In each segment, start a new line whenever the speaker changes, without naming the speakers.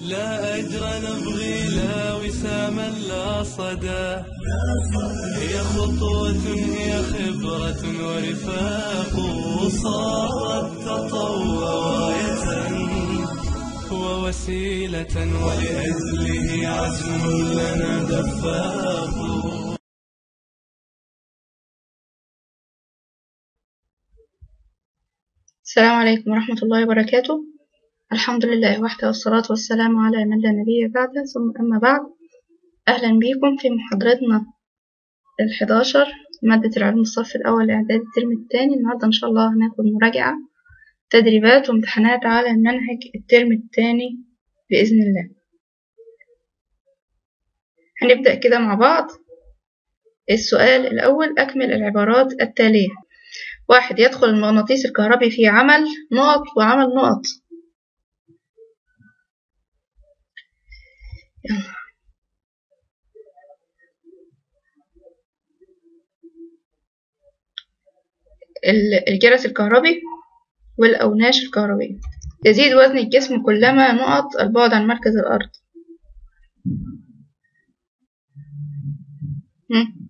لا أجر نبغي لا وساما لا صدى هي خطوة هي خبرة ورفاق صارت تطوع غاية ووسيلة ولأجله عزم لنا دفاق
السلام عليكم ورحمة الله وبركاته الحمد لله وحده والصلاة والسلام على من لا نبي بعده ثم أما بعد أهلا بكم في محاضرتنا الحداشر مادة العلم الصف الأول إعداد الترم الثاني النهاردة إن شاء الله هناخد مراجعة تدريبات وامتحانات على المنهج الترم الثاني بإذن الله هنبدأ كده مع بعض السؤال الأول أكمل العبارات التالية واحد يدخل المغناطيس الكهربي في عمل نقط وعمل نقط يلا. ال- الجرس الكهربي والأوناش الكهربية يزيد وزن الجسم كلما نقط البعد عن مركز الأرض هم.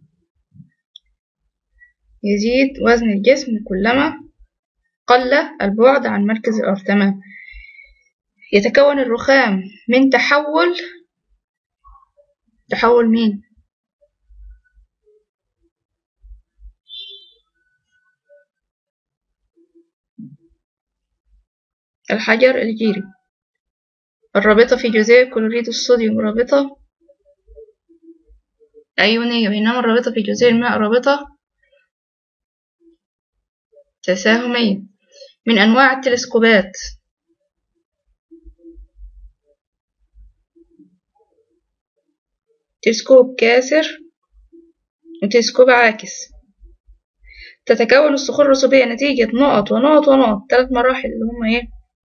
يزيد وزن الجسم كلما قل البعد عن مركز الأرض تمام يتكون الرخام من تحول تحول مين الحجر الجيري الرابطة في جزيء كلوريد الصوديوم رابطة أيونية بينما الرابطة في جزيء الماء رابطة تساهمية من أنواع التلسكوبات تلسكوب كاسر وتلسكوب عاكس تتكون الصخور الرسوبية نتيجة نقط ونقط ونقط ثلاث مراحل اللي هما ايه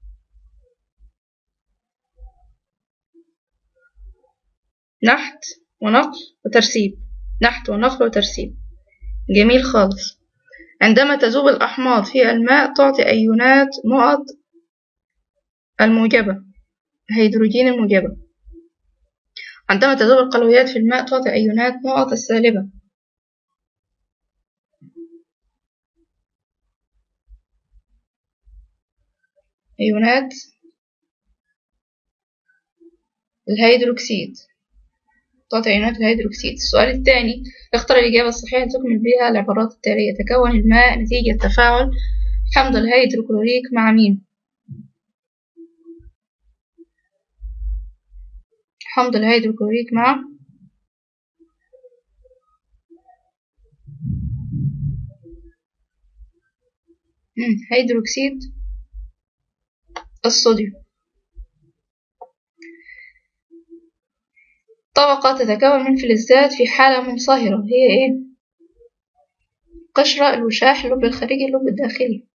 نحت ونقل وترسيب نحت ونقل وترسيب جميل خالص عندما تذوب الأحماض في الماء تعطي أيونات نقط الموجبة هيدروجين الموجبة عندما تذوب القلويات في الماء تعطي أيونات نقط السالبة أيونات الهيدروكسيد تعطي أيونات الهيدروكسيد السؤال الثاني اختر الإجابة الصحيحة تكمل بها العبارات التالية تكون الماء نتيجة تفاعل حمض الهيدروكلوريك مع مين حمض الهيدروكلوريك مع مم، هيدروكسيد الصوديوم طبقة تتكون من فلزات في حالة منصهرة هي ايه قشرة الوشاح اللب الخارجي اللب الداخلي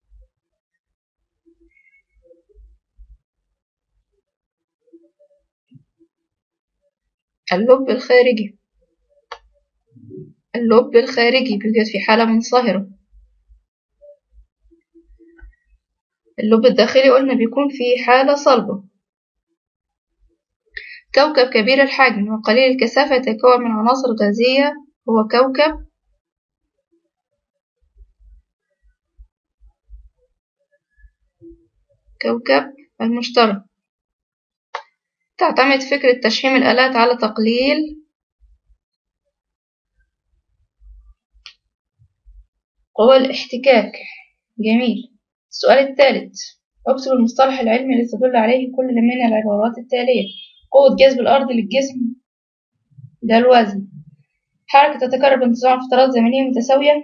اللب الخارجي اللب الخارجي بيوجد في حالة منصهرة اللب الداخلي قلنا بيكون في حالة صلبة كوكب كبير الحجم وقليل الكثافة يتكون من عناصر غازية هو كوكب كوكب المشتري تعتمد فكرة تشحيم الآلات على تقليل قوى الاحتكاك جميل السؤال الثالث اكتب المصطلح العلمي الذي تدل عليه كل من العبارات التالية قوة جذب الأرض للجسم ده الوزن حركة تتكرر بانتظام فترات زمنية متساوية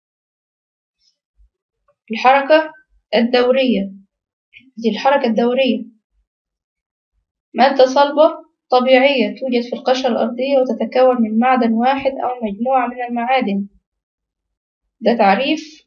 الحركة الدورية دي الحركة الدورية مادة صلبة طبيعية توجد في القشرة الأرضية وتتكون من معدن واحد أو مجموعة من المعادن ده تعريف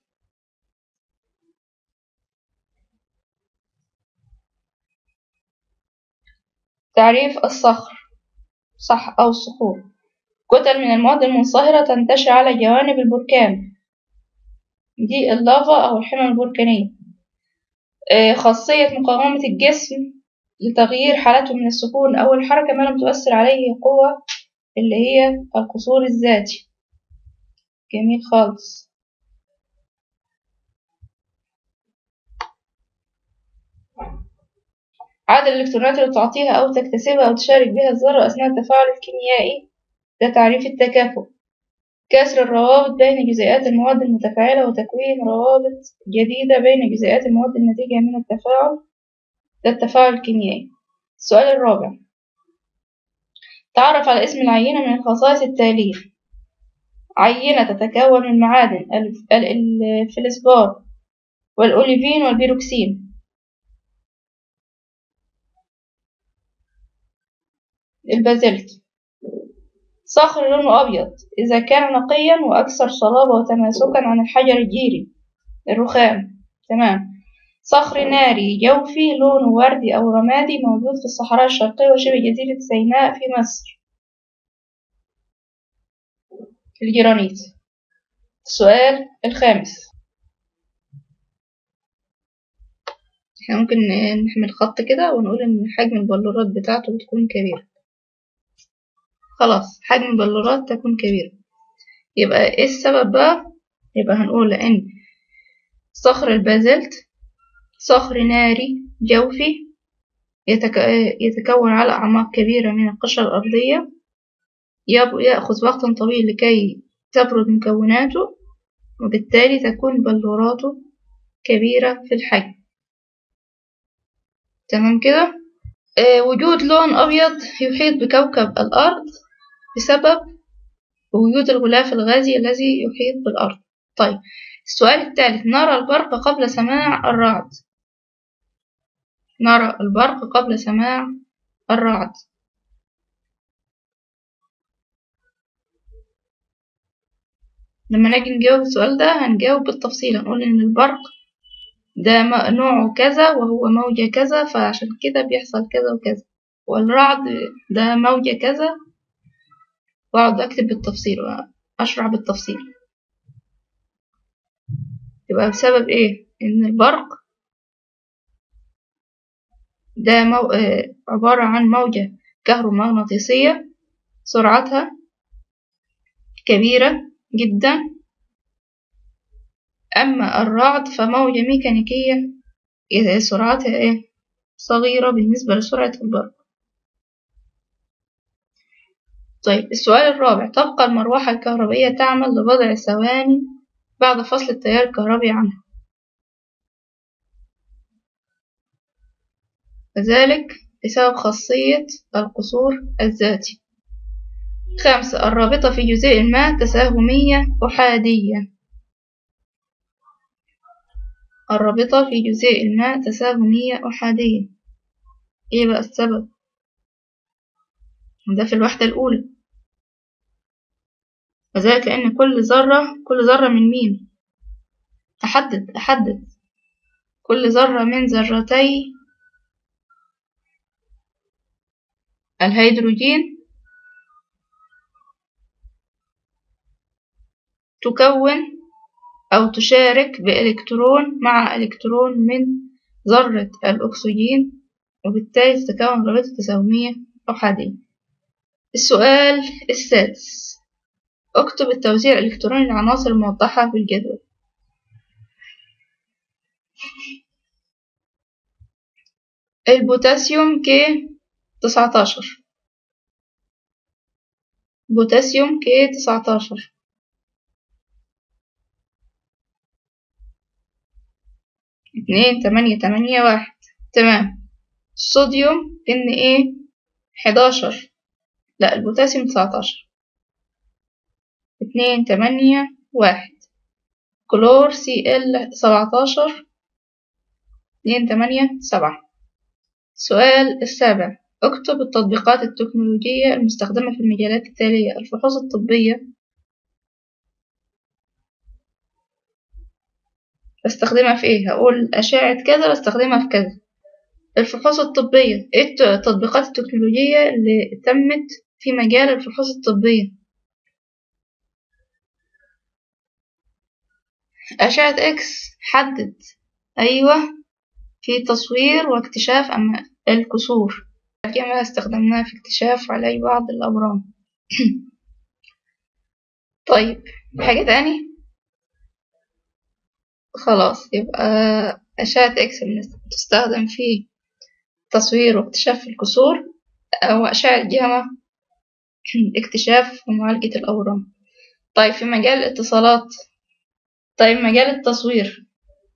تعريف الصخر صح أو الصخور كتل من المواد المنصهرة تنتشر على جوانب البركان دي اللافا أو الحمم البركانية آه، خاصية مقاومة الجسم لتغيير حالته من السكون أو الحركة ما لم تؤثر عليه قوة اللي هي القصور الذاتي جميل خالص عدد الإلكترونات اللي تعطيها أو تكتسبها أو تشارك بها الذرة أثناء التفاعل الكيميائي ده تعريف التكافؤ كسر الروابط بين جزيئات المواد المتفاعلة وتكوين روابط جديدة بين جزيئات المواد الناتجة من التفاعل ده التفاعل الكيميائي السؤال الرابع تعرف على اسم العينة من الخصائص التالية عينة تتكون من معادن الف- ال- ال- الفلسبار والأوليفين والبيروكسين البازلت صخر لونه أبيض إذا كان نقيا وأكثر صلابة وتماسكا عن الحجر الجيري الرخام تمام صخر ناري جوفي لونه وردي أو رمادي موجود في الصحراء الشرقية وشبه جزيرة سيناء في مصر الجرانيت السؤال الخامس احنا ممكن نحمل خط كده ونقول ان حجم البلورات بتاعته بتكون كبيرة خلاص حجم البلورات تكون كبيرة يبقى ايه السبب بقى يبقى هنقول لان صخر البازلت صخر ناري جوفي يتك... يتكون على أعماق كبيرة من القشرة الأرضية يب- يأخذ وقتا طويل لكي تبرد مكوناته وبالتالي تكون بلوراته كبيرة في الحجم تمام كده آه، وجود لون أبيض يحيط بكوكب الأرض بسبب وجود الغلاف الغازي الذي يحيط بالأرض طيب السؤال الثالث نرى البرق قبل سماع الرعد نرى البرق قبل سماع الرعد لما نيجي نجاوب السؤال ده هنجاوب بالتفصيل هنقول إن البرق ده م- نوعه كذا وهو موجة كذا فعشان كده بيحصل كذا وكذا والرعد ده موجة كذا وأقعد أكتب بالتفصيل وأشرح بالتفصيل يبقى بسبب إيه؟ إن البرق ده مو... آه، عبارة عن موجة كهرومغناطيسية سرعتها كبيرة جدا أما الرعد فموجة ميكانيكية إذا سرعتها إيه؟ صغيرة بالنسبة لسرعة البرق طيب السؤال الرابع تبقى المروحة الكهربائية تعمل لبضع ثواني بعد فصل التيار الكهربي عنها وذلك بسبب خاصية القصور الذاتي خمسة الرابطة في جزيء الماء تساهمية أحادية الرابطة في جزيء الماء تساهمية أحادية إيه بقى السبب؟ ده في الوحدة الأولى وذلك لأن كل ذرة كل ذرة من مين؟ أحدد أحدد كل ذرة من ذرتي الهيدروجين تكون أو تشارك بإلكترون مع إلكترون من ذرة الأكسجين وبالتالي تتكون رابطة تساهمية أحادية السؤال السادس اكتب التوزيع الإلكتروني للعناصر الموضحة في الجدول البوتاسيوم كي تسعتاشر بوتاسيوم كي تسعتاشر اتنين تمانية تمانية واحد تمام الصوديوم ان ايه حداشر لا البوتاسيوم تسعتاشر اتنين تمانية واحد كلور سي ال سبعتاشر اتنين تمانية سبعة السؤال السابع اكتب التطبيقات التكنولوجية المستخدمة في المجالات التالية الفحوص الطبية بستخدمها في ايه هقول أشعة كذا بستخدمها في كذا الفحوص الطبية ايه الت- التطبيقات التكنولوجية اللي تمت في مجال الفحوص الطبية أشعة إكس حدد أيوة في تصوير واكتشاف أما الكسور كما استخدمناها في اكتشاف علي بعض الأورام طيب حاجة تاني خلاص يبقى أشعة إكس تستخدم في تصوير واكتشاف الكسور أو أشعة جاما اكتشاف ومعالجة الأورام طيب في مجال الاتصالات طيب مجال التصوير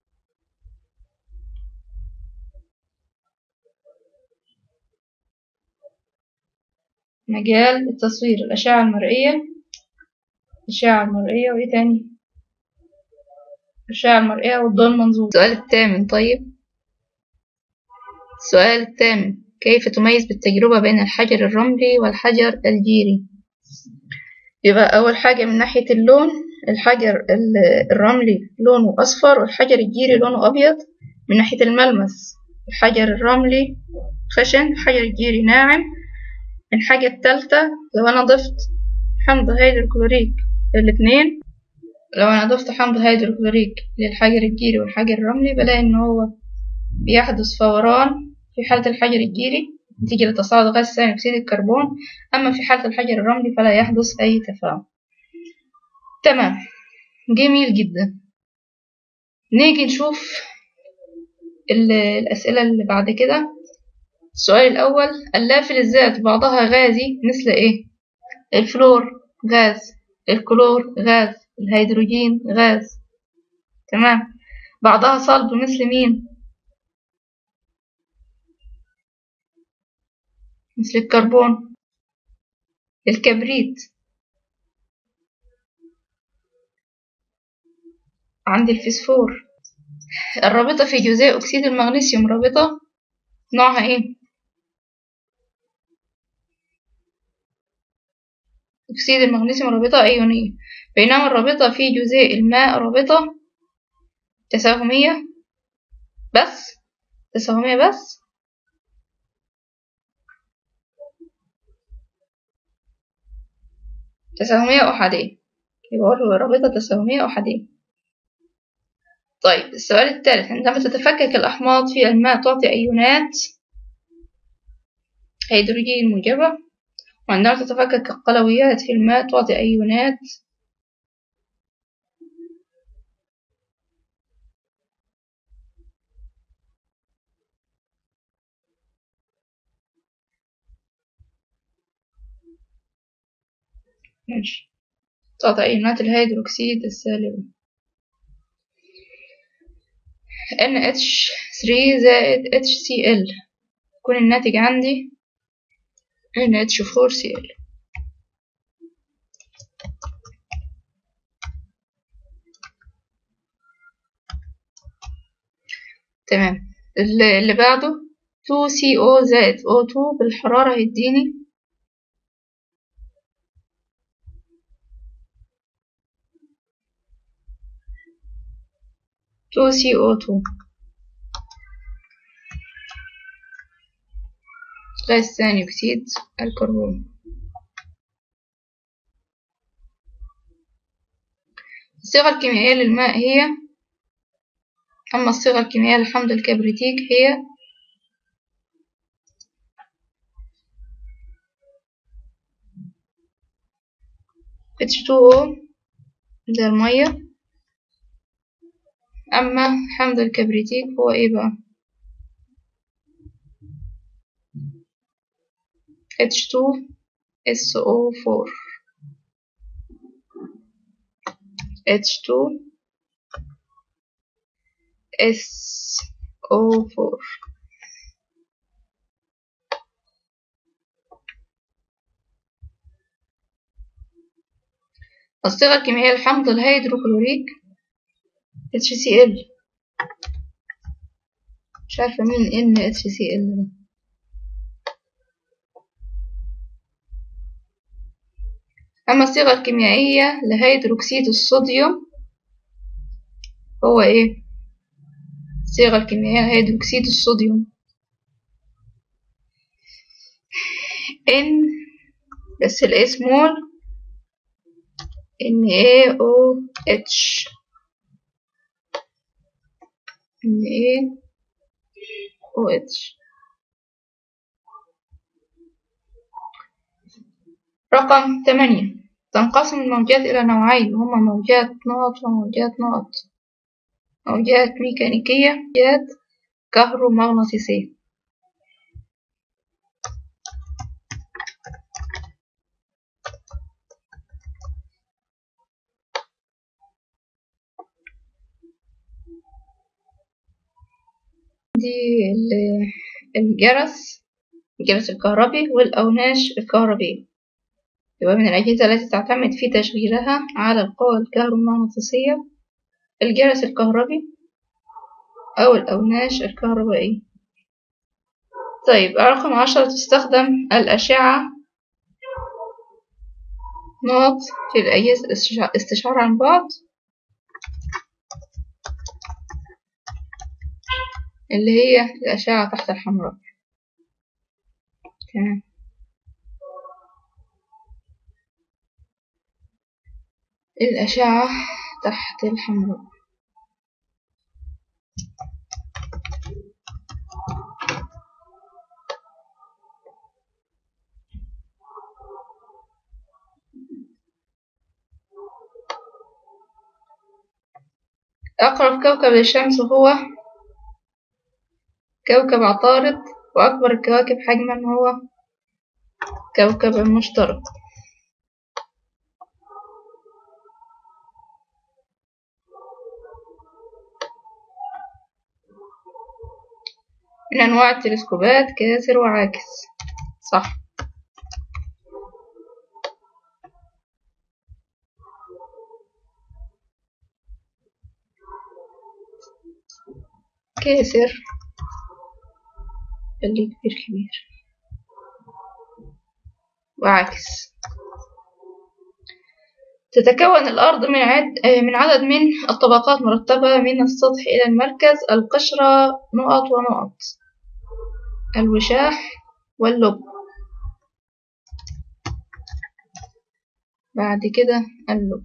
مجال التصوير الأشعة المرئية الأشعة المرئية وإيه تاني الأشعة المرئية والضوء المنظور السؤال الثامن طيب السؤال الثامن كيف تميز بالتجربة بين الحجر الرملي والحجر الجيري يبقى أول حاجة من ناحية اللون الحجر الرملي لونه أصفر والحجر الجيري لونه أبيض من ناحية الملمس الحجر الرملي خشن الحجر الجيري ناعم الحاجة التالتة لو أنا ضفت حمض هيدروكلوريك الاتنين لو أنا ضفت حمض هيدروكلوريك للحجر الجيري والحجر الرملي بلاقي إن هو بيحدث فوران في حالة الحجر الجيري نتيجة لتصاعد غاز ثاني أكسيد الكربون أما في حالة الحجر الرملي فلا يحدث أي تفاعل تمام جميل جدا نيجي نشوف الأسئلة اللي بعد كده السؤال الأول اللافل الذات بعضها غازي مثل إيه؟ الفلور غاز الكلور غاز الهيدروجين غاز تمام بعضها صلب مثل مين؟ مثل الكربون الكبريت عندي الفسفور الرابطة في جزيء أكسيد المغنيسيوم رابطة نوعها إيه؟ أكسيد المغنيسيوم رابطة أيونية بينما الرابطة في جزيء الماء رابطة تساهمية بس تساهمية بس تساهمية أحادية يبقى هو رابطة تساهمية أحادية طيب السؤال الثالث عندما تتفكك الأحماض في الماء تعطي أيونات هيدروجين موجبة وعندما تتفكك القلويات في الماء تعطي أيونات ماشي تعطي أيونات الهيدروكسيد السالبة NH3 زائد HCl يكون الناتج عندي NH4Cl تمام اللي بعده 2CO زائد O2 بالحرارة هيديني تو سي او تو غاز ثاني أكسيد الكربون الصيغة الكيميائية للماء هي أما الصيغة الكيميائية للحمض الكبريتيك هي H2O ده المية أما حمض الكبريتيك هو إيه بقى H2SO4 H2 SO4 الصيغة الكيميائية لحمض الهيدروكلوريك HCl مش عارفة مين NHCl ده أما الصيغة الكيميائية لهيدروكسيد الصوديوم هو إيه؟ الصيغة الكيميائية لهيدروكسيد الصوديوم N بس ال A small NaOH NaOH رقم ثمانية تنقسم الموجات إلى نوعين هما موجات نقط وموجات نقط موجات ميكانيكية موجات كهرومغناطيسية دي ال- الجرس الجرس الكهربي والأوناش الكهربية يبقى من الأجهزة التي تعتمد في تشغيلها على القوى الكهرومغناطيسية الجرس الكهربي أو الأوناش الكهربائية طيب رقم عشرة تستخدم الأشعة نقط في الأجهزة الاستشع- استشعار عن بعد اللي هي الأشعة تحت الحمراء تمام الأشعة تحت الحمراء أقرب كوكب للشمس هو كوكب عطارد وأكبر الكواكب حجما هو كوكب المشتري من أنواع التلسكوبات كاسر وعاكس صح كاسر اللي كبير كبير وعكس تتكون الأرض من عد من عدد من الطبقات مرتبة من السطح إلى المركز القشرة نقط ونقط الوشاح واللب بعد كده اللب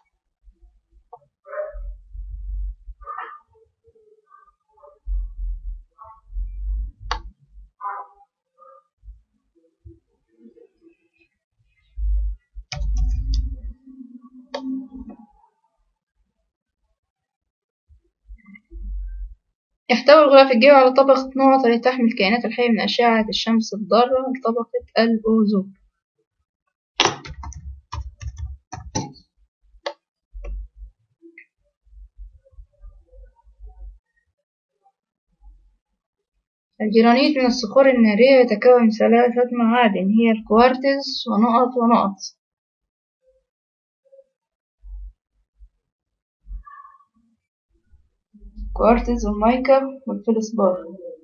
يحتوي الغلاف الجوي على طبقة نقط لتحمي الكائنات الحية من أشعة الشمس الضارة طبقة الأوزون الجرانيت من الصخور النارية يتكون من ثلاثة معادن هي الكوارتز ونقط ونقط كوارتز والمايكا والفلسبار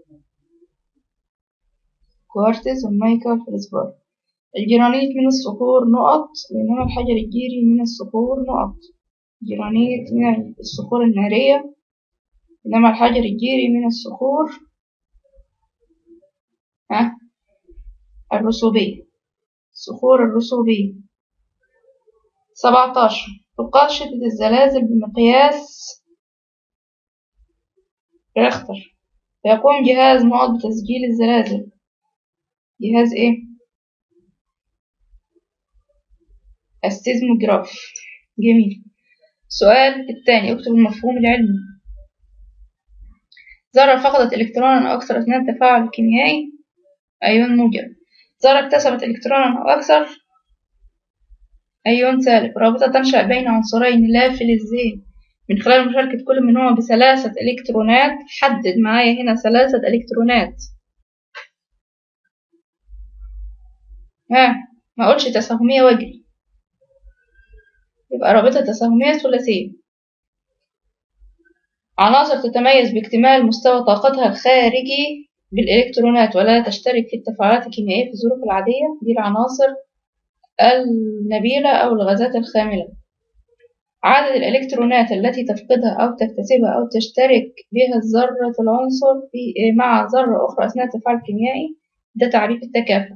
كوارتز والمايكا والفلسبار الجرانيت من الصخور نقط بينما الحجر الجيري من الصخور نقط جرانيت من الصخور النارية بينما الحجر الجيري من الصخور ها الرسوبية الصخور الرسوبية سبعتاشر تقاس شدة الزلازل بمقياس ريختر فيقوم جهاز نقط بتسجيل الزلازل جهاز ايه السيزموجراف جميل السؤال الثاني اكتب المفهوم العلمي ذرة فقدت إلكترونا أو أكثر أثناء التفاعل الكيميائي أيون موجب ذرة اكتسبت إلكترونا أو أكثر أيون سالب رابطة تنشأ بين عنصرين لا فلزين من خلال مشاركة كل منهما بثلاثة إلكترونات حدد معايا هنا ثلاثة إلكترونات ها ما أقولش تساهمية واجري يبقى رابطة تساهمية ثلاثية عناصر تتميز باكتمال مستوى طاقتها الخارجي بالإلكترونات ولا تشترك في التفاعلات الكيميائية في الظروف العادية دي العناصر النبيلة أو الغازات الخاملة عدد الإلكترونات التي تفقدها أو تكتسبها أو تشترك بها الذرة العنصر في مع ذرة أخرى أثناء التفاعل الكيميائي ده تعريف التكافؤ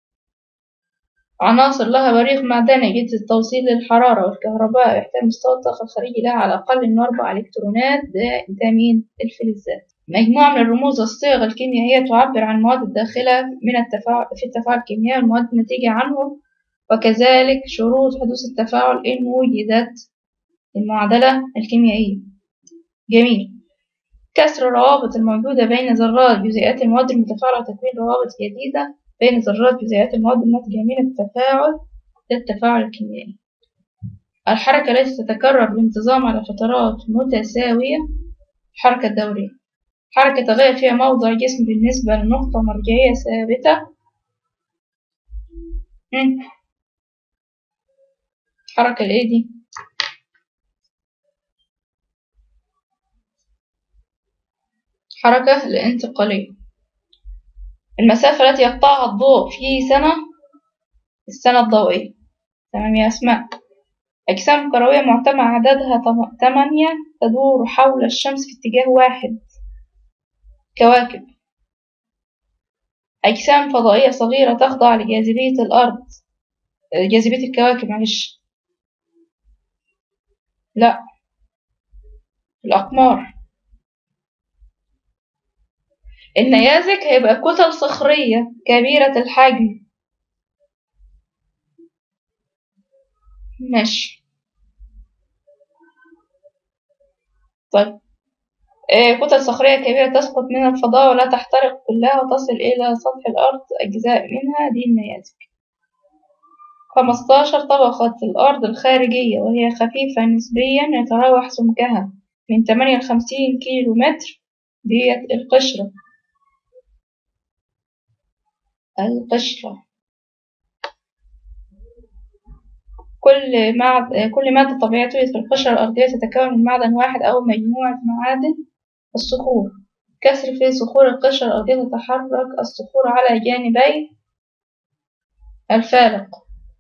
عناصر لها بريق معدني جد التوصيل للحرارة والكهرباء يحتوي مستوى الطاقة الخارجي لها على الأقل من أربع إلكترونات ده, ده مين الفلزات مجموعة من الرموز والصيغ الكيميائية تعبر عن المواد الداخلة من التفاعل في التفاعل الكيميائي والمواد الناتجة عنه وكذلك شروط حدوث التفاعل إن وجدت المعادلة الكيميائية جميل كسر الروابط الموجودة بين ذرات جزيئات المواد المتفاعلة وتكوين روابط جديدة بين ذرات جزيئات المواد الناتجة من التفاعل للتفاعل الكيميائي الحركة التي تتكرر بانتظام على فترات متساوية الحركة الدورية حركة تغير فيها موضع جسم بالنسبة لنقطة مرجعية ثابتة مم. الحركة الايه دي حركة الانتقالية المسافة التي يقطعها الضوء في سنة السنة الضوئية تمام يا أسماء أجسام كروية معتمة عددها تم- تمانية تدور حول الشمس في اتجاه واحد كواكب أجسام فضائية صغيرة تخضع لجاذبية الأرض جاذبية الكواكب معلش لا الأقمار النيازك هيبقى كتل صخرية كبيرة الحجم ماشي طيب آه، كتل صخرية كبيرة تسقط من الفضاء ولا تحترق كلها وتصل إلى سطح الأرض أجزاء منها دي النيازك خمستاشر طبقة الأرض الخارجية وهي خفيفة نسبيا يتراوح سمكها من تمانية لخمسين كيلو متر ديت القشرة القشرة كل معد... كل مادة طبيعية توجد في القشرة الأرضية تتكون من معدن واحد أو مجموعة معادن الصخور كسر في صخور القشرة الأرضية تتحرك الصخور على جانبي الفالق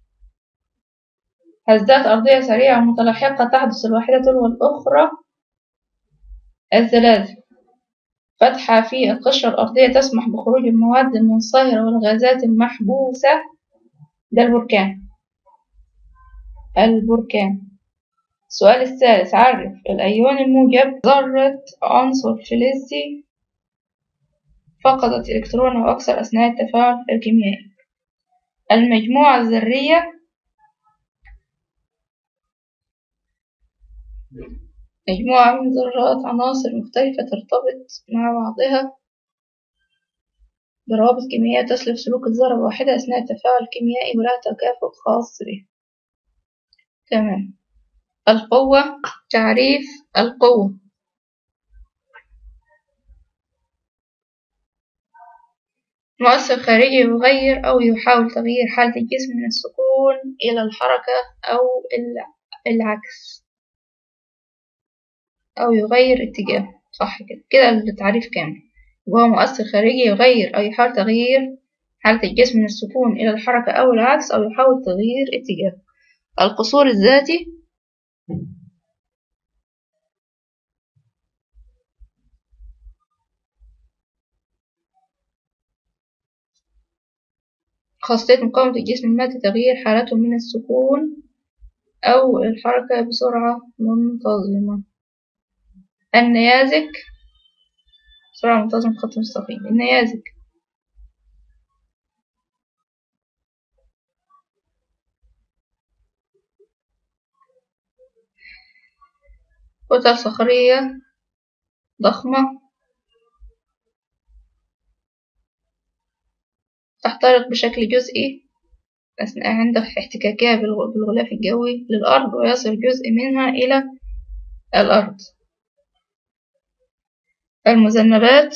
هزات أرضية سريعة متلاحقة تحدث الواحدة تلو الأخرى الزلازل فتحة في القشرة الأرضية تسمح بخروج المواد المنصهرة والغازات المحبوسة ده البركان البركان السؤال الثالث عرف الأيون الموجب ذرة عنصر فلزي فقدت إلكترون أو أكثر أثناء التفاعل الكيميائي المجموعة الذرية مجموعة من ذرات عناصر مختلفة ترتبط مع بعضها بروابط كيميائية تسلب سلوك الذرة الواحدة أثناء التفاعل الكيميائي ولها تكافؤ خاص به تمام القوة تعريف القوة مؤثر خارجي يغير أو يحاول تغيير حالة الجسم من السكون إلى الحركة أو الع- العكس أو يغير اتجاهه صح كده كده التعريف كامل وهو مؤثر خارجي يغير أو يحاول تغيير حالة الجسم من السكون إلى الحركة أو العكس أو يحاول تغيير اتجاهه القصور الذاتي خاصية مقاومة الجسم المادي تغيير حالته من السكون أو الحركة بسرعة منتظمة النيازك سرعة منتظمة خط مستقيم النيازك كتل صخرية ضخمة تحترق بشكل جزئي أثناء عند احتكاكها بالغ- بالغلاف الجوي للأرض ويصل جزء منها إلى الأرض المذنبات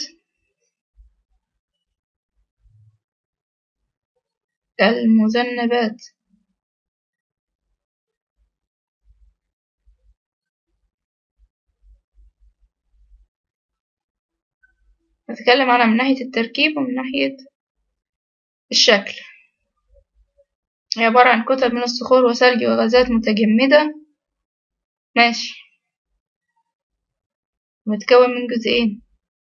المذنبات نتكلم عنها من ناحية التركيب ومن ناحية الشكل هي عبارة عن كتل من الصخور وثلج وغازات متجمدة ماشي متكون من جزئين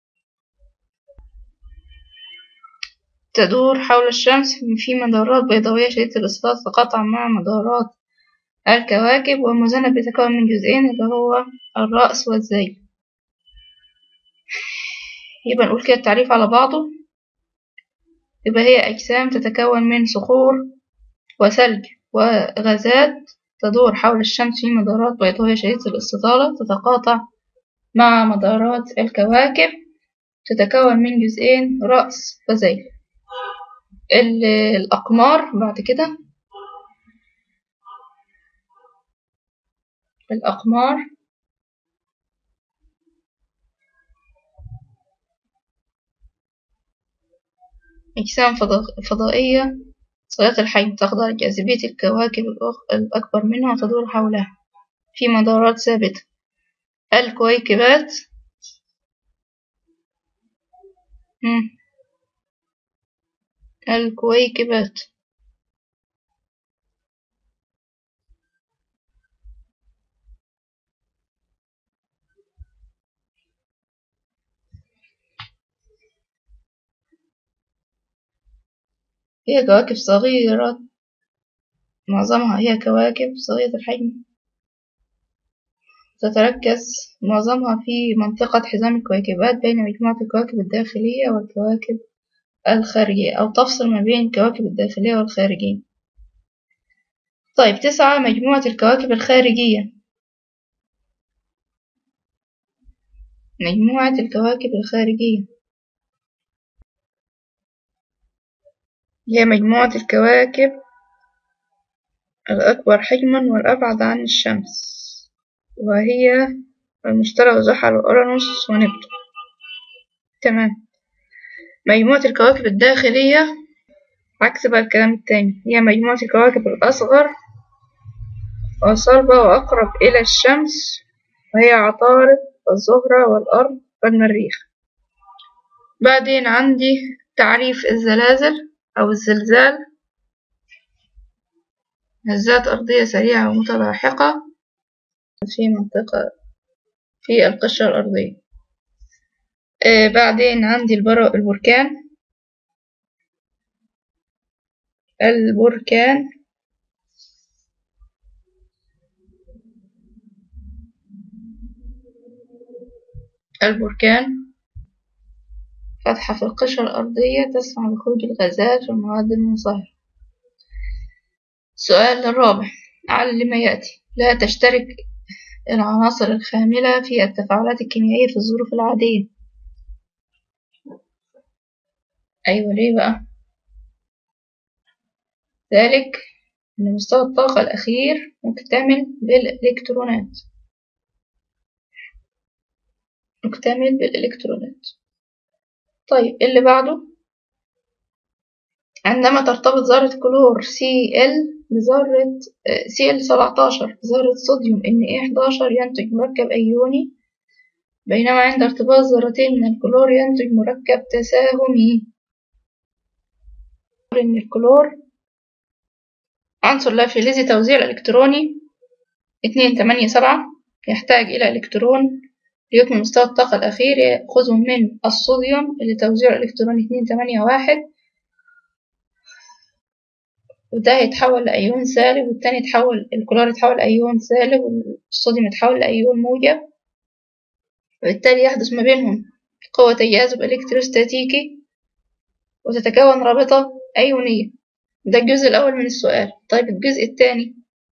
تدور حول الشمس في مدارات بيضاوية شديدة الاصطدام تتقاطع مع مدارات الكواكب والمذنب بيتكون من جزئين اللي هو الرأس والذيل يبقى نقول كده التعريف على بعضه يبقى هي أجسام تتكون من صخور وثلج وغازات تدور حول الشمس في مدارات بيضاوية شديدة الاستطالة تتقاطع مع مدارات الكواكب تتكون من جزئين رأس وذيل ال- الأقمار بعد كده الأقمار أجسام فضا- فضائية صغيرة الحجم تخضع لجاذبية الكواكب الأخ- الأكبر منها وتدور حولها في مدارات ثابتة الكويكبات مم. الكويكبات هي كواكب صغيرة معظمها هي كواكب صغيرة الحجم تتركز معظمها في منطقة حزام الكويكبات بين مجموعة الكواكب الداخلية والكواكب الخارجية أو تفصل ما بين الكواكب الداخلية والخارجية طيب تسعة مجموعة الكواكب الخارجية مجموعة الكواكب الخارجية هي مجموعة الكواكب الأكبر حجما والأبعد عن الشمس وهي المشتري وزحل وأورانوس ونبتون تمام مجموعة الكواكب الداخلية عكس بقى الكلام التاني هي مجموعة الكواكب الأصغر وصلبة وأقرب إلى الشمس وهي عطارد والزهرة والأرض والمريخ بعدين عندي تعريف الزلازل أو الزلزال هزات أرضية سريعة ومتلاحقة في منطقة في القشرة الأرضية آه بعدين عندي البر... البركان البركان البركان فتحة في القشرة الأرضية تسمح بخروج الغازات والمواد المنصهرة السؤال الرابع على ما يأتي لا تشترك العناصر الخاملة في التفاعلات الكيميائية في الظروف العادية أيوة ليه بقى ذلك أن مستوى الطاقة الأخير مكتمل بالإلكترونات مكتمل بالإلكترونات طيب اللي بعده عندما ترتبط ذرة كلور Cl بذرة Cl 17 بذرة صوديوم Na11 ينتج مركب أيوني بينما عند ارتباط ذرتين من الكلور ينتج مركب تساهمي إن الكلور عنصر لا فلزي توزيع الإلكتروني اتنين تمانية سبعة يحتاج إلى إلكترون ليكمل مستوى الطاقة الأخير يأخذه من الصوديوم اللي توزيعه الإلكتروني اتنين تمانية واحد وده هيتحول لأيون سالب والتاني يتحول الكلور يتحول لأيون سالب والصوديوم يتحول لأيون موجب وبالتالي يحدث ما بينهم قوة تجاذب إلكتروستاتيكي وتتكون رابطة أيونية ده الجزء الأول من السؤال طيب الجزء الثاني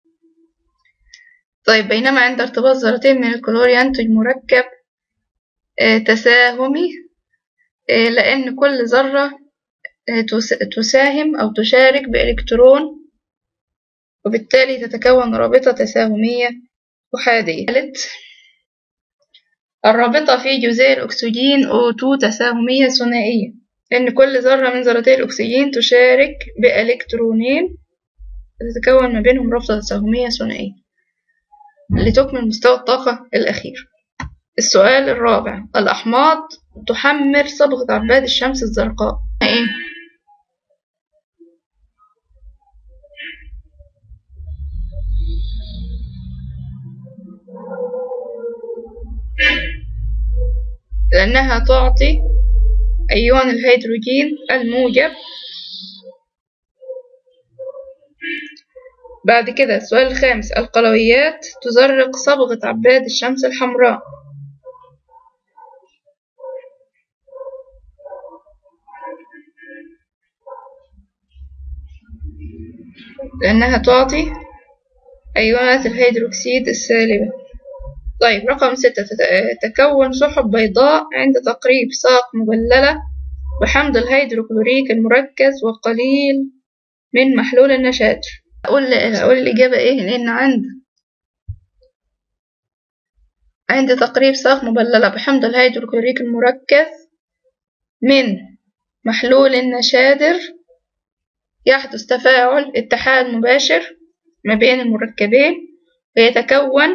طيب بينما عند ارتباط ذرتين من الكلور ينتج مركب آه تساهمي آه لأن كل ذرة آه تساهم أو تشارك بإلكترون وبالتالي تتكون رابطة تساهمية أحادية ثالث الرابطة في جزيء الأكسجين O2 تساهمية ثنائية لأن كل ذرة من ذرتي الأكسجين تشارك بإلكترونين تتكون ما بينهم رابطة تساهمية ثنائية لتكمل مستوى الطاقة الأخير السؤال الرابع الأحماض تحمر صبغة عباد الشمس الزرقاء إيه؟ لأنها تعطي أيون الهيدروجين الموجب بعد كده السؤال الخامس القلويات تزرق صبغة عباد الشمس الحمراء لأنها تعطي أيونات الهيدروكسيد السالبة طيب رقم ستة تت- تكون سحب بيضاء عند تقريب ساق مبللة بحمض الهيدروكلوريك المركز وقليل من محلول النشادر أقول أقول الإجابة إيه لأن عند عند تقريب ساق مبللة بحمض الهيدروكلوريك المركز من محلول النشادر يحدث تفاعل اتحاد مباشر ما بين المركبين ويتكون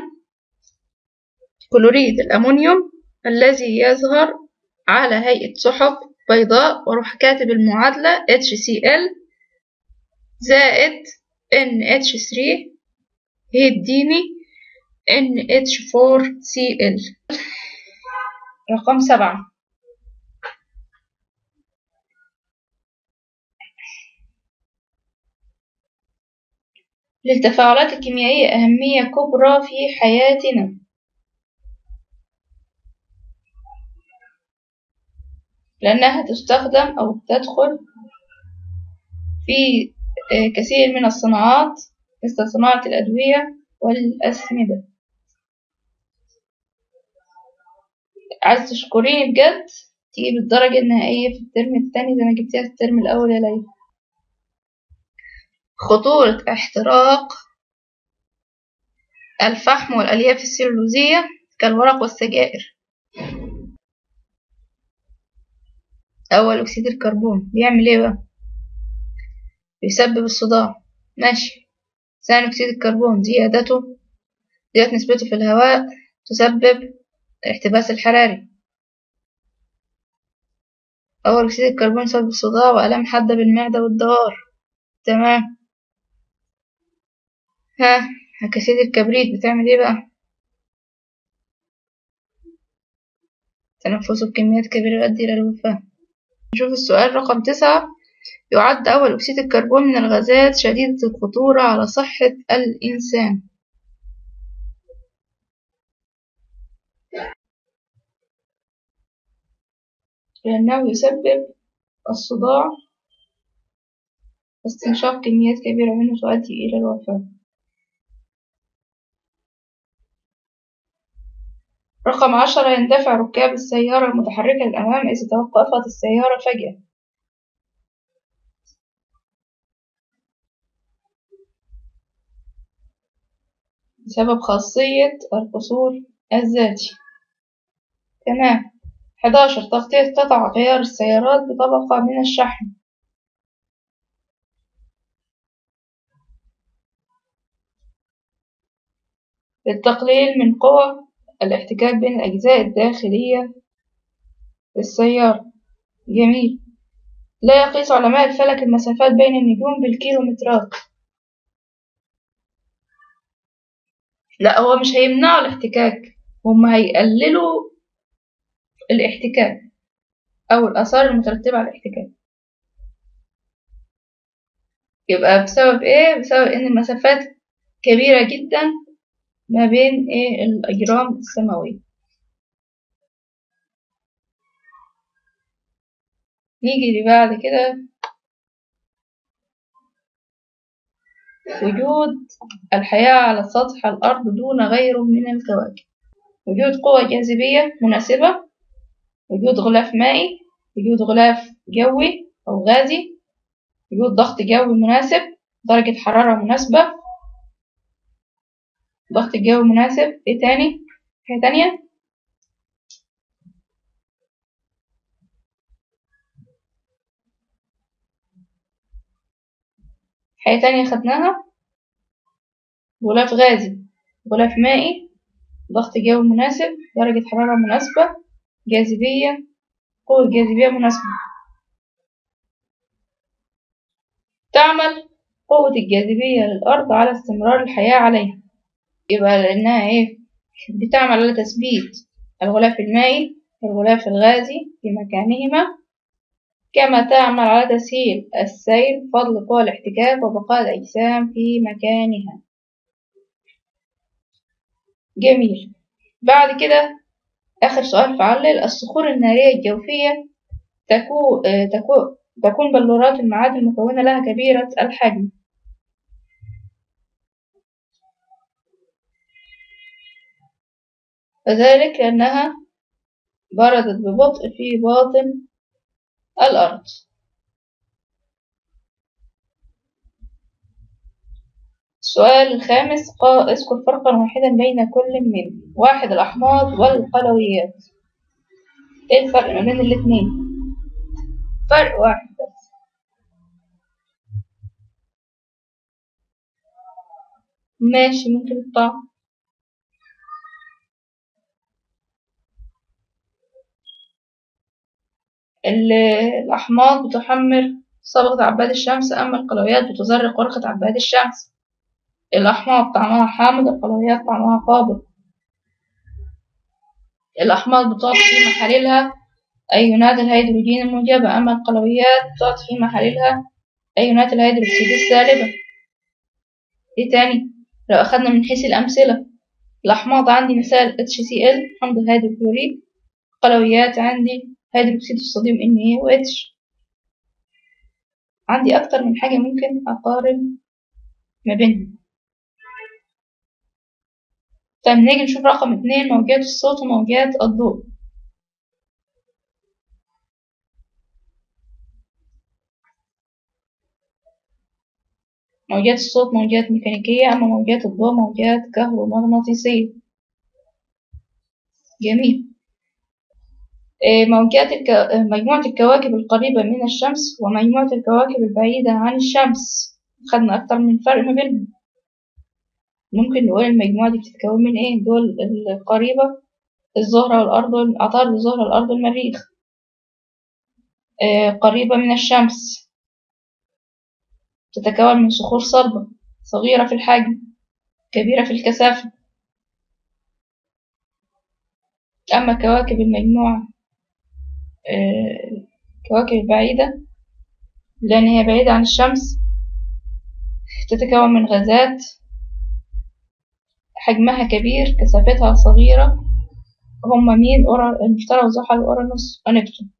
كلوريد الأمونيوم الذي يظهر على هيئة سحب بيضاء وأروح كاتب المعادلة HCl زائد NH3 هيديني NH4Cl رقم سبعة للتفاعلات الكيميائية أهمية كبرى في حياتنا لأنها تستخدم أو تدخل في آه، كثير من الصناعات مثل صناعة الأدوية والأسمدة عايز تشكريني بجد تجيب الدرجة النهائية في الترم التاني زي ما جبتيها في الترم الأول يا ليلى خطورة احتراق الفحم والألياف السلولوزية كالورق والسجائر أول أكسيد الكربون بيعمل إيه بقى؟ بيسبب الصداع ماشي ثاني أكسيد الكربون زيادته زيادة نسبته في الهواء تسبب الاحتباس الحراري أول أكسيد الكربون يسبب الصداع وآلام حادة بالمعدة والدوار تمام ها أكاسيد الكبريت بتعمل ايه بقى تنفسه بكميات كبيرة يؤدي إلى الوفاة نشوف السؤال رقم تسعة يعد أول أكسيد الكربون من الغازات شديدة الخطورة على صحة الإنسان لأنه يسبب الصداع واستنشاق كميات كبيرة منه تؤدي إلى الوفاة رقم عشرة يندفع ركاب السيارة المتحركة للأمام إذا توقفت السيارة فجأة بسبب خاصية القصور الذاتي تمام 11 تغطية قطع غيار السيارات بطبقة من الشحم للتقليل من قوى الاحتكاك بين الأجزاء الداخلية للسيارة جميل لا يقيس علماء الفلك المسافات بين النجوم بالكيلومترات لا هو مش هيمنعوا الاحتكاك هم هيقللوا الاحتكاك أو الآثار المترتبة على الاحتكاك يبقى بسبب إيه؟ بسبب إن المسافات كبيرة جدا ما بين إيه الأجرام السماوية نيجي لبعد كده وجود الحياة على سطح الأرض دون غيره من الكواكب وجود قوة جاذبية مناسبة وجود غلاف مائي وجود غلاف جوي أو غازي وجود ضغط جوي مناسب درجة حرارة مناسبة ضغط الجو مناسب ايه تاني حاجة تانية حاجة تانية خدناها غلاف غازي غلاف مائي ضغط جو مناسب درجة حرارة مناسبة جاذبية قوة جاذبية مناسبة تعمل قوة الجاذبية للأرض على استمرار الحياة عليها يبقى لأنها إيه بتعمل على تثبيت الغلاف المائي والغلاف الغازي في مكانهما كما تعمل على تسهيل السير بفضل قوى الاحتكاك وبقاء الأجسام في مكانها جميل بعد كده آخر سؤال فعلل الصخور النارية الجوفية تكون تكون تكون بلورات المعادن المكونة لها كبيرة الحجم وذلك لأنها بردت ببطء في باطن الأرض السؤال الخامس قا- اذكر فرقا واحدا بين كل من واحد الأحماض والقلويات ايه الفرق ما بين الاتنين فرق واحد بس ماشي ممكن الطعم ال- الأحماض بتحمر صبغة عباد الشمس أما القلويات بتزرق ورقة عباد الشمس الأحماض طعمها حامض القلويات طعمها قابض الأحماض بتعطي في محاليلها أيونات الهيدروجين الموجبة أما القلويات بتعطي في محاليلها أيونات الهيدروكسيد السالبة إيه تاني لو أخدنا من حيث الأمثلة الأحماض عندي مثال HCl حمض الهيدروكلوريد القلويات عندي هيدروكسيد الصوديوم Na و H عندي أكتر من حاجة ممكن أقارن ما بينهم طيب نيجي نشوف رقم اتنين موجات الصوت وموجات الضوء موجات الصوت موجات ميكانيكية أما موجات الضوء موجات كهرومغناطيسية جميل آه، موجات الك... آه، مجموعة الكواكب القريبة من الشمس ومجموعة الكواكب البعيدة عن الشمس خدنا أكتر من فرق ما بينهم ممكن نقول المجموعة دي بتتكون من إيه دول القريبة الزهرة والأرض وال- عطارد الزهرة الأرض والمريخ آه، قريبة من الشمس تتكون من صخور صلبة صغيرة في الحجم كبيرة في الكثافة أما كواكب المجموعة آه، الكواكب البعيدة لأن هي بعيدة عن الشمس تتكون من غازات حجمها كبير كثافتها صغيرة هما مين أورا المشتري وزحل وأورانوس ونبتون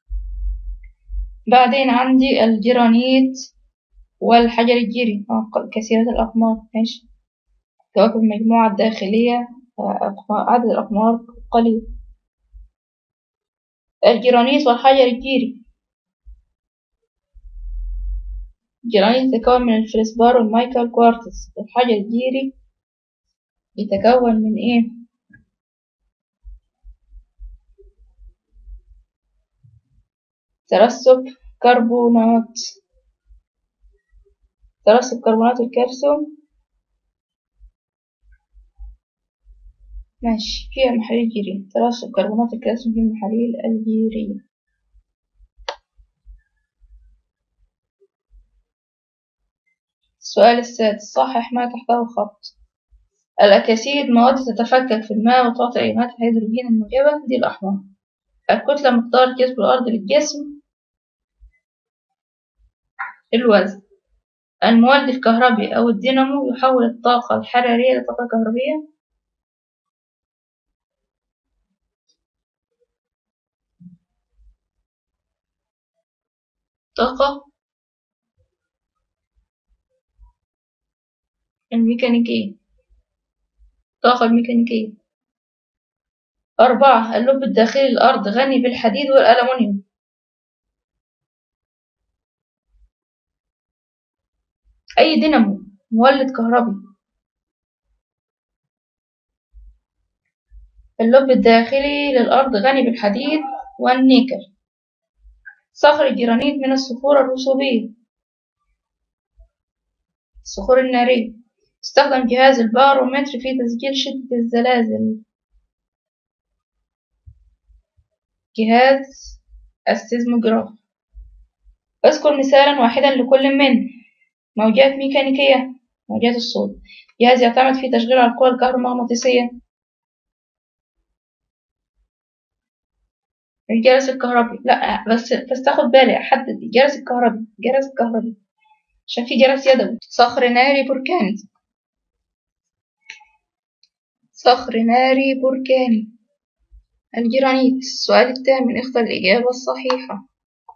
بعدين عندي الجرانيت والحجر الجيري آه، ق- كثيرة الأقمار ماشي كواكب المجموعة الداخلية آه، أقمار- عدد الأقمار قليل الجرانيت والحجر الجيري الجرانيت يتكون من الفلسبار والمايكا والكوارتز الحجر الجيري يتكون من ايه ترسب كربونات ترسب كربونات الكالسيوم ماشي فيها محاليل جيرية ترسب كربونات الكالسيوم في المحاليل الجيرية السؤال السادس صحح ما تحته خط الأكاسيد مواد تتفكك في الماء وتعطي أيونات الهيدروجين الموجبة دي الأحمر الكتلة مقدار جذب الأرض للجسم الوزن المولد الكهربي أو الدينامو يحول الطاقة الحرارية لطاقة كهربية طاقة الميكانيكية الطاقة الميكانيكية أربعة اللب الداخلي للأرض غني بالحديد والألمنيوم أي دينامو مولد كهربي اللب الداخلي للأرض غني بالحديد والنيكل صخر الجرانيت من الصخور الرسوبية الصخور النارية استخدم جهاز البارومتر في تسجيل شدة الزلازل جهاز السيزموجراف اذكر مثالا واحدا لكل من موجات ميكانيكية موجات الصوت جهاز يعتمد في تشغيل القوى الكهرومغناطيسية الجرس الكهربي لا بس بس تاخد بالي احدد الجرس الكهربي الجرس الكهربي عشان في جرس يدوي صخر ناري بركاني صخر ناري بركاني الجرانيت السؤال الثامن اختر الإجابة الصحيحة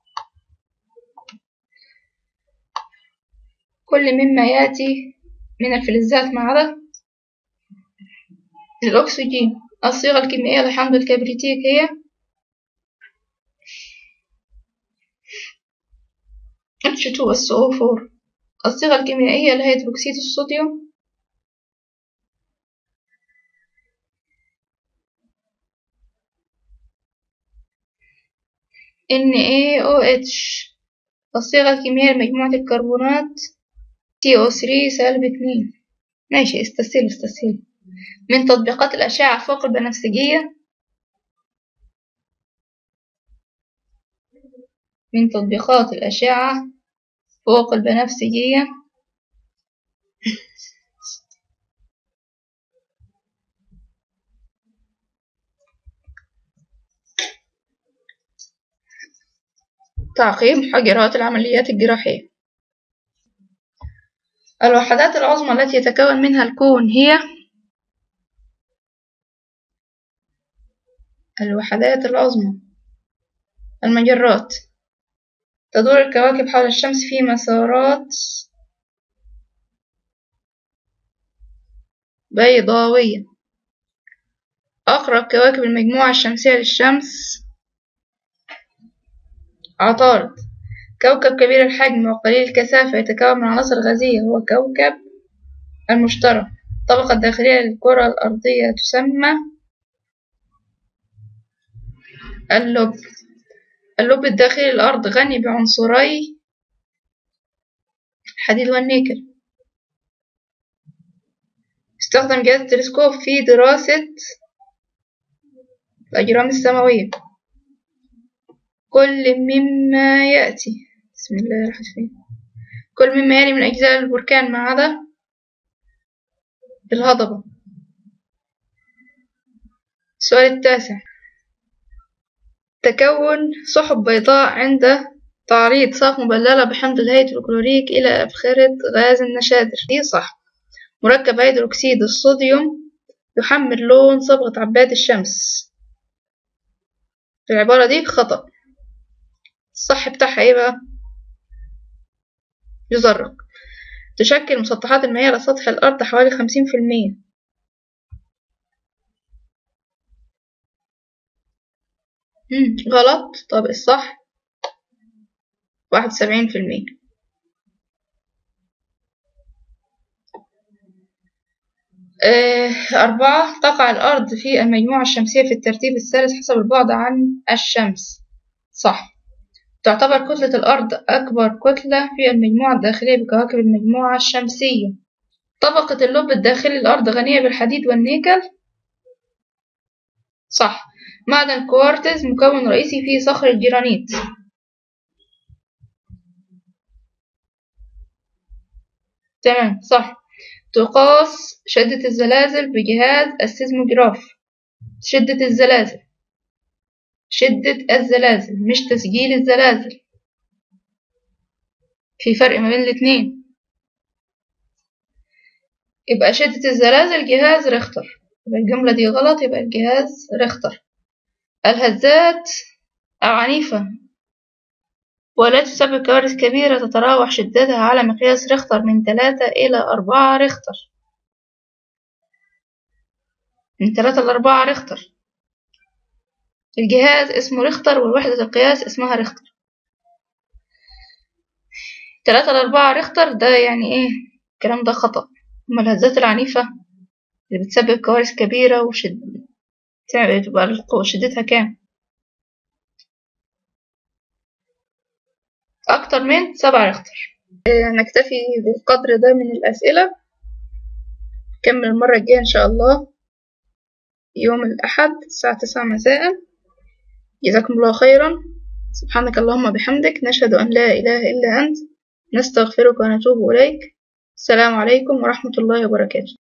كل مما يأتي من الفلزات ما عدا الأكسجين الصيغة الكيميائية لحمض الكبريتيك هي H2SO4 الصيغة الكيميائية لهيدروكسيد الصوديوم NaOH الصيغة الكيميائية لمجموعة الكربونات CO3 سالب اتنين ماشي استسهل استسهل من تطبيقات الأشعة فوق البنفسجية من تطبيقات الأشعة فوق البنفسجية تعقيم حجرات العمليات الجراحية الوحدات العظمى التي يتكون منها الكون هي الوحدات العظمى المجرات تدور الكواكب حول الشمس في مسارات بيضاوية أقرب كواكب المجموعة الشمسية للشمس عطارد كوكب كبير الحجم وقليل الكثافة يتكون من عناصر غازية هو كوكب المشتري الطبقة الداخلية للكرة الأرضية تسمى اللب اللب الداخلي للأرض غني بعنصري الحديد والنيكل استخدم جهاز التلسكوب في دراسة الأجرام السماوية كل مما يأتي بسم الله الرحمن الرحيم كل مما يلي من أجزاء البركان ما عدا الهضبة السؤال التاسع تكون سحب بيضاء عند تعريض ساق مبللة بحمض الهيدروكلوريك إلى أبخرة غاز النشادر دي صح مركب هيدروكسيد الصوديوم يحمل لون صبغة عباد الشمس في العبارة دي خطأ الصح بتاعها ايه بقى يزرق تشكل مسطحات المياه على سطح الأرض حوالي خمسين في المية غلط طب الصح واحد وسبعين في المية آه أربعة تقع الأرض في المجموعة الشمسية في الترتيب الثالث حسب البعد عن الشمس صح تعتبر كتلة الأرض أكبر كتلة في المجموعة الداخلية بكواكب المجموعة الشمسية طبقة اللب الداخلي للأرض غنية بالحديد والنيكل صح معدن كوارتز مكون رئيسي في صخر الجرانيت تمام صح تقاس شدة الزلازل بجهاز السيزموجراف شدة الزلازل شدة الزلازل مش تسجيل الزلازل في فرق ما بين الاتنين يبقى شدة الزلازل جهاز ريختر يبقى الجملة دي غلط يبقى الجهاز ريختر الهزات عنيفة ولا تسبب كوارث كبيرة تتراوح شدتها على مقياس ريختر من ثلاثة إلى أربعة ريختر من ثلاثة لأربعة ريختر الجهاز اسمه ريختر والوحدة القياس اسمها ريختر تلاتة لأربعة ريختر ده يعني ايه الكلام ده خطأ أما الهزات العنيفة اللي بتسبب كوارث كبيرة وشد تبقى شدتها كام أكتر من سبعة ريختر نكتفي بالقدر ده من الأسئلة نكمل المرة الجاية إن شاء الله يوم الأحد الساعة تسعة مساء جزاكم الله خيرا سبحانك اللهم بحمدك نشهد أن لا إله إلا أنت نستغفرك ونتوب إليك السلام عليكم ورحمة الله وبركاته